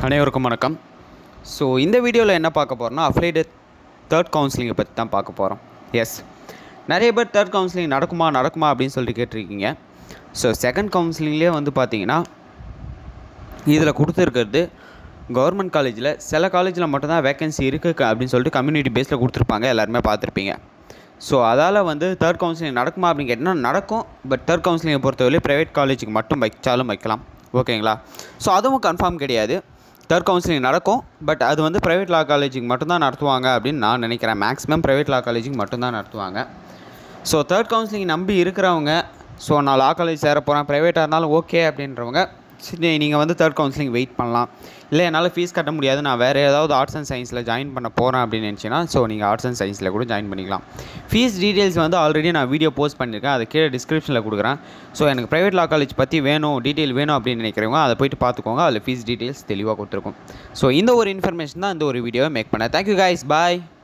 அனைவருக்கும் வணக்கம் ஸோ இந்த வீடியோவில் என்ன பார்க்க போகிறோம்னா அஃப்ளைடு தேர்ட் கவுன்சிலிங்கை பற்றி தான் பார்க்க போகிறோம் எஸ் நிறைய பேர் தேர்ட் கவுன்சிலிங் நடக்குமா நடக்குமா அப்படின்னு சொல்லிட்டு கேட்டிருக்கீங்க ஸோ செகண்ட் கவுன்சிலிங்லேயே வந்து பார்த்தீங்கன்னா இதில் கொடுத்துருக்கிறது கவர்மெண்ட் காலேஜில் சில காலேஜில் மட்டும்தான் வேகன்சி இருக்குது அப்படின்னு சொல்லிட்டு கம்யூனிட்டி பேஸில் கொடுத்துருப்பாங்க எல்லாருமே பார்த்துருப்பீங்க ஸோ அதால் வந்து தேர்ட் கவுன்சிலிங் நடக்குமா அப்படின்னு கேட்டால் நடக்கும் பட் தேர்ட் கவுன்சிலிங்கை பொறுத்தவரை ப்ரைவேட் காலேஜுக்கு மட்டும் வைச்சாலும் வைக்கலாம் ஓகேங்களா ஸோ அதுவும் கன்ஃபார்ம் கிடையாது தேர்ட் கவுன்சிலிங் நடக்கும் பட் அது வந்து ப்ரைவேட் லா காலேஜுக்கு மட்டும்தான் நடத்துவாங்க அப்படின்னு நான் நினைக்கிறேன் மேக்ஸிமம் ப்ரைவேட் லா காலேஜுக்கு மட்டும்தான் நடத்துவாங்க ஸோ தேர்ட் கவுன்சிலிங் நம்பி இருக்கிறவங்க ஸோ நான் லா காலேஜ் சேர போகிறேன் ப்ரைவேட்டாக இருந்தாலும் ஓகே அப்படின்றவங்க சரி நீங்கள் வந்து தேர்ட் கவுன்சிலிங் வெயிட் பண்ணலாம் இல்லை என்னால் ஃபீஸ் கட்ட முடியாது நான் வேறு ஏதாவது ஆர்ட்ஸ் அண்ட் சயின்ஸில் ஜாயின் பண்ண போகிறேன் அப்படின்னு நினச்சின்னா ஸோ நீங்கள் ஆர்ட்ஸ் அண்ட் சயின்ஸில் கூட ஜாயின் பண்ணிக்கலாம் ஃபீஸ் டீட்டெயில்ஸ் வந்து ஆல்ரெடி நான் வீடியோ போஸ்ட் பண்ணியிருக்கேன் அதை கீழே டிஸ்கிரிப்ஷனில் கொடுக்குறேன் ஸோ எனக்கு ப்ரைவேட் லா காலேஜ் பற்றி வேணும் டீட்டெயில் வேணும் அப்படின்னு நினைக்கிறவங்க அதை போயிட்டு பார்த்துக்கோங்க அதில் ஃபீஸ் டீட்டெயில்ஸ் தெளிவாக கொடுத்துருக்கும் ஸோ இந்த ஒரு இன்ஃபர்மேஷன் தான் இந்த ஒரு வீடியோவை மேக் பண்ணேன் தேங்க்யூ கைஸ் பாய்